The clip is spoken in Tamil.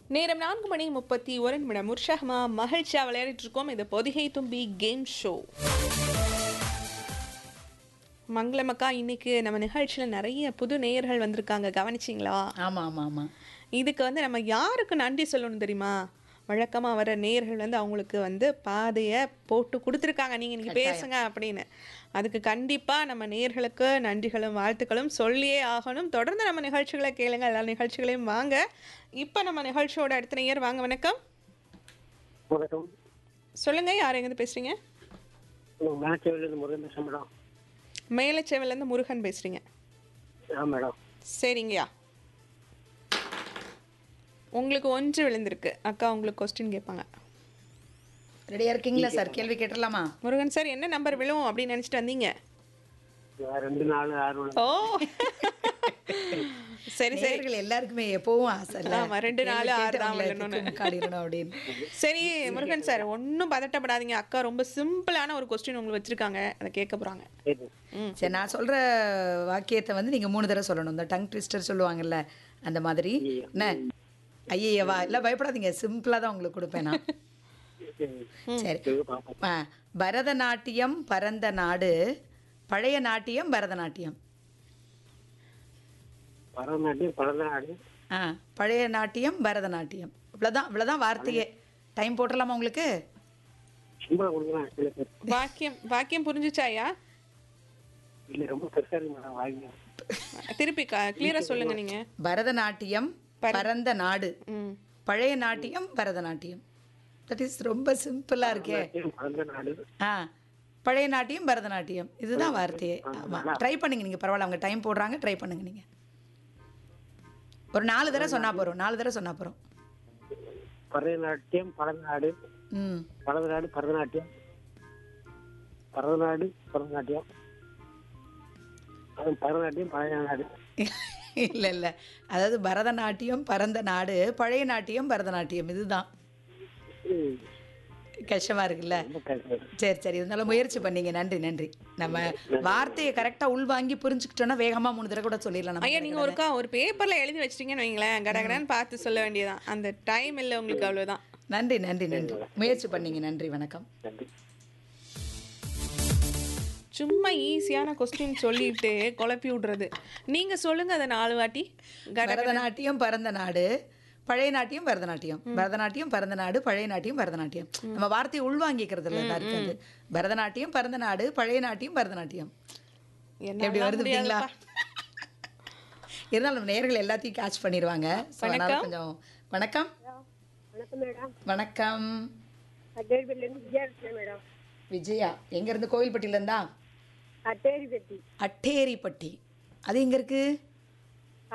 நேரம் நான்கு மணி முப்பத்தி ஒரு நிமிடம் உற்சாகமா மகிழ்ச்சியா விளையாடிட்டு இருக்கோம் இது பொதிகை தும்பி கேம் ஷோ மங்களமக்கா இன்னைக்கு நம்ம நிகழ்ச்சியில் நிறைய புது நேயர்கள் வந்திருக்காங்க கவனிச்சிங்களா ஆமா ஆமா ஆமா இதுக்கு வந்து நம்ம யாருக்கு நன்றி சொல்லணும் தெரியுமா வழக்கமாக வர நேயர்கள் வந்து அவங்களுக்கு வந்து பாதையை போட்டு கொடுத்துருக்காங்க நீங்கள் இன்னைக்கு பேசுங்க அப்படின்னு அதுக்கு கண்டிப்பாக நம்ம நேயர்களுக்கு நன்றிகளும் வாழ்த்துக்களும் சொல்லியே ஆகணும் தொடர்ந்து நம்ம நிகழ்ச்சிகளை கேளுங்க எல்லா நிகழ்ச்சிகளையும் வாங்க இப்போ நம்ம நிகழ்ச்சியோட அடுத்த நேயர் வாங்க வணக்கம் வணக்கம் சொல்லுங்க யார் எங்கேருந்து பேசுறீங்க உங்கள் மேட்சிலிருந்து முருகன் பேசுகிறேன் மேடம் மேலச்சேவலேருந்து முருகன் பேசுறீங்க ஆ மேடம் சரிங்கய்யா உங்களுக்கு ஒன்று விழுந்திருக்கு அக்கா உங்களுக்கு கொஸ்டின் கேட்பாங்க ரெடியா இருக்கீங்களா சார் கேள்வி கேட்டுடலாமா முருகன் சார் என்ன நம்பர் விழும் அப்படின்னு நினச்சிட்டு வந்தீங்க நான் ரெண்டு நாலு ஆறு மணி ஓ சரி சரி நேயர்கள் எல்லாருக்குமே எப்பவும் ஆசை இல்ல? ஆமா, ரெண்டு, கேள்வி நாலு, ஆறு தான் கேட்டவங்களை விழணும்னு. திக்கு முக்காடிடணும் அப்படின்னு சரி முருகன் சார் ஒன்றும் பதட்டப்படாதீங்க அக்கா ரொம்ப சிம்பிளான ஒரு கொஸ்டின் உங்களுக்கு வச்சிருக்காங்க அதை கேட்க போறாங்க சரி ம் சரி நான் சொல்ற வாக்கியத்தை வந்து நீங்க மூணு தடவை சொல்லணும் இந்த டங் ட்விஸ்டர் சொல்லுவாங்கல்ல அந்த மாதிரி என்ன ஐயவா இல்ல பயப்படாதீங்க சிம்பிளா தான் உங்களுக்கு கொடுப்பேன் நான் சரி சரி சரி, பார்ப்போம் ஆ, பரதநாட்டியம் பரந்த நாடு பழைய நாட்டியம் பரதநாட்டியம் பரதநாட்டியம் பரதநாடு ஆ பழைய நாட்டியம் பரதநாட்டியம் இவ்வளோதான் இவ்வளோதான் வார்த்தையே டைம் போட்டுடலாமா உங்களுக்கு சிம்பிளாக கொடுக்கலாம் சில பேர் வாக்கியம் வாக்கியம் புரிஞ்சுச்சாயா இல்லை ரொம்ப பெருசாக இருக்கு மேடம் வாங்கி திருப்பி கிளியரா சொல்லுங்க நீங்க பரதநாட்டியம் பரந்த நாடு ம் பழைய நாட்டியம் பரதநாட்டியம் தட் இஸ் ரொம்ப சிம்பிளா இருக்கே பரதநாடு ஆ பழைய நாட்டியம் பரதநாட்டியம் இதுதான் வார்த்தையே ஆமாம் ட்ரை பண்ணுங்க நீங்கள் பரவாயில்ல அவங்க டைம் போடுறாங்க ட்ரை பண்ணுங்க நீங்கள் ஒரு நாலு தடவை சொன்னா போகிறோம் நாலு தடவை சொன்னா போகிறோம் பரதநாட்டியம் பரதநாடு ம் பரதநாடு பரதநாட்டியம் பரதநாடு பரதநாட்டியம் அது பரதநாட்டியம் பழைய நாடு இல்லை இல்லை அதாவது பரதநாட்டியம் பரந்த நாடு பழைய நாட்டியம் பரதநாட்டியம் இதுதான் ம், கஷ்டமா இருக்குல்ல ரொம்ப கஷ்டம் சரி சரி இருந்தாலும் முயற்சி பண்ணீங்க நன்றி நன்றி நம்ம வார்த்தையை கரெக்டாக உள்வாங்கி புரிஞ்சுக்கிட்டோன்னா வேகமா மூணு தடவை கூட சொல்லிடலாம் நம்ம ஐயா நீங்க ஒருக்கா ஒரு பேப்பர்ல எழுதி வச்சிட்டீங்கன்னு வைங்களேன் கடகடன்னு பார்த்து சொல்ல வேண்டியதான் அந்த டைம் இல்லை உங்களுக்கு அவ்வளவுதான் நன்றி நன்றி நன்றி முயற்சி பண்ணீங்க நன்றி வணக்கம் நன்றி சும்மா ஈஸியான கொஸ்டின் சொல்லிட்டு குழப்பி விடுறது நீங்க சொல்லுங்க அதை நாலு வாட்டி கட பரதநாட்டியம் பரந்த நாடு பழைய நாட்டியம் பரதநாட்டியம் பரதநாட்டியம் பரந்த நாடு பழைய நாட்டியம் பரதநாட்டியம் நம்ம வார்த்தையை உள்வாங்கிக்கிறதுல தான் இருக்காது பரதநாட்டியம் பரந்த நாடு பழைய நாட்டியம் பரதநாட்டியம் எப்படி என்னால வருது பார்த்தீங்களா முடியாதுப்பா. இருந்தாலும் நம்ம நேயர்கள் எல்லாத்தையும் கேட்ச் பண்ணிடுவாங்க So, அதனால வணக்கம். கொஞ்சம் வணக்கம் வணக்கம் மேடம் வணக்கம் அட்டேரிப்பட்டிலேருந்து விஜயா பேசுகிறேன் மேடம் விஜயா எங்க இருந்து கோவில்பட்டியில இருந்தா அட்டேரிப்பட்டி அட்டேரிப்பட்டி அது எங்க இருக்கு